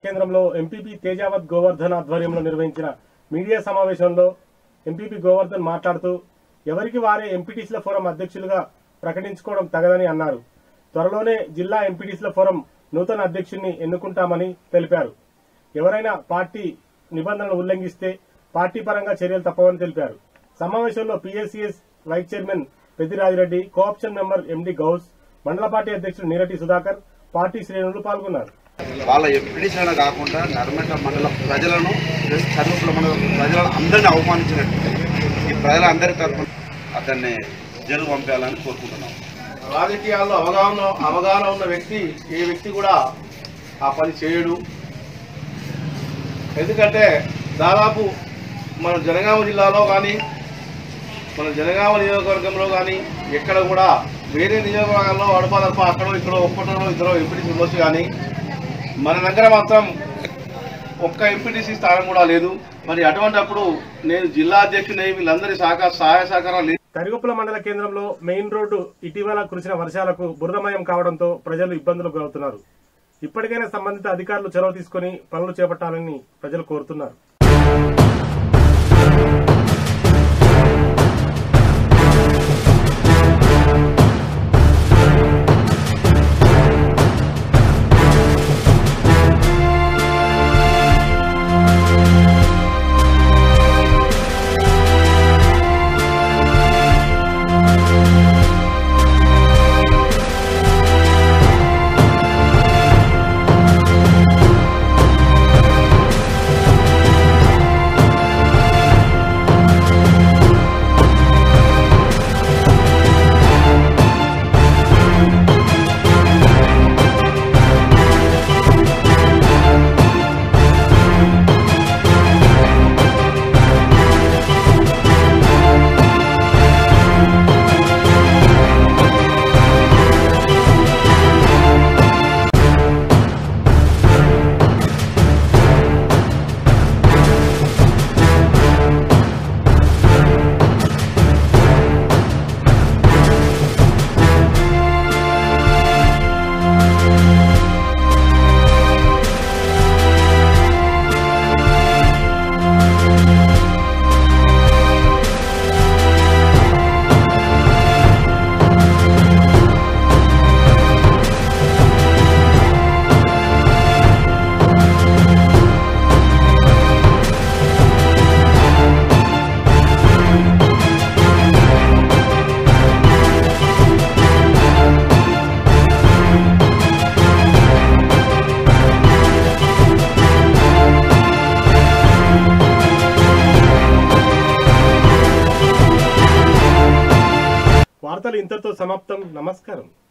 కేంద్రంలో ఎంపీపీ తేజావత్ గోవర్ధన్ ఆధ్వర్యంలో నిర్వహించిన మీడియా సమావేశంలో ఎంపీపీ గోవర్ధన్ మాట్లాడుతూ ఎవరికి వారే ఎంపీటీసీల ఫోరం అధ్యక్షులుగా ప్రకటించుకోవడం తగదని అన్నారు త్వరలోనే జిల్లా ఎంపీటీసీల ఫోరం నూతన అధ్యక్షుడిని ఎన్నుకుంటామని తెలిపారు ఎవరైనా పార్టీ నిబంధనలు ఉల్లంఘిస్తే పార్టీ పరంగా చర్యలు తప్పవని తెలిపారు సమావేశంలో PSCS vice chairman Peddirajireddy cooption member MD Ghouse mandal party అధ్యక్షుడు నీరటి సుధాకర్ పార్టీ శ్రేణులు పాల్గొన్నారు వాళ్ళ ఎంపీడీసీలను కాకుండా నర్మట మండల ప్రజలను ప్లస్ చదువుకుల మండల ప్రజలను అందరినీ అవమానించినట్టు ఈ ప్రజలందరి తరఫున అతన్ని జైలు పంపాలని కోరుకుంటున్నాం రాజకీయాల్లో అవగాహన అవగాహన ఉన్న వ్యక్తి ఏ వ్యక్తి కూడా ఆ పని చేయడు ఎందుకంటే దాదాపు మన జనగామ జిల్లాలో కానీ మన జనగామ నియోజకవర్గంలో కానీ ఎక్కడ కూడా వేరే నియోజకవర్గాల్లో అడపా తప్ప అక్కడో ఇక్కడో ఒక్కటో ఇద్దరు ఎంపీటీసీ ఉండొచ్చు కానీ మన దగ్గర మాత్రం ఒక్క ఎంపీటీసీ స్థానం కూడా లేదు మరి అటువంటప్పుడు నేను జిల్లా అధ్యక్షుని వీళ్ళందరి సహకార సహాయ సహకారాలు కరిగొప్పల మండల కేంద్రంలో మెయిన్ రోడ్డు ఇటీవల కురిసిన వర్షాలకు బురదమయం కావడంతో ప్రజలు ఇబ్బందులకు గురవుతున్నారు ఇప్పటికైనా సంబంధిత అధికారులు చొరవ తీసుకుని పనులు చేపట్టాలని ప్రజలు కోరుతున్నారు వార్తలు ఇంతటితో సమాప్తం నమస్కారం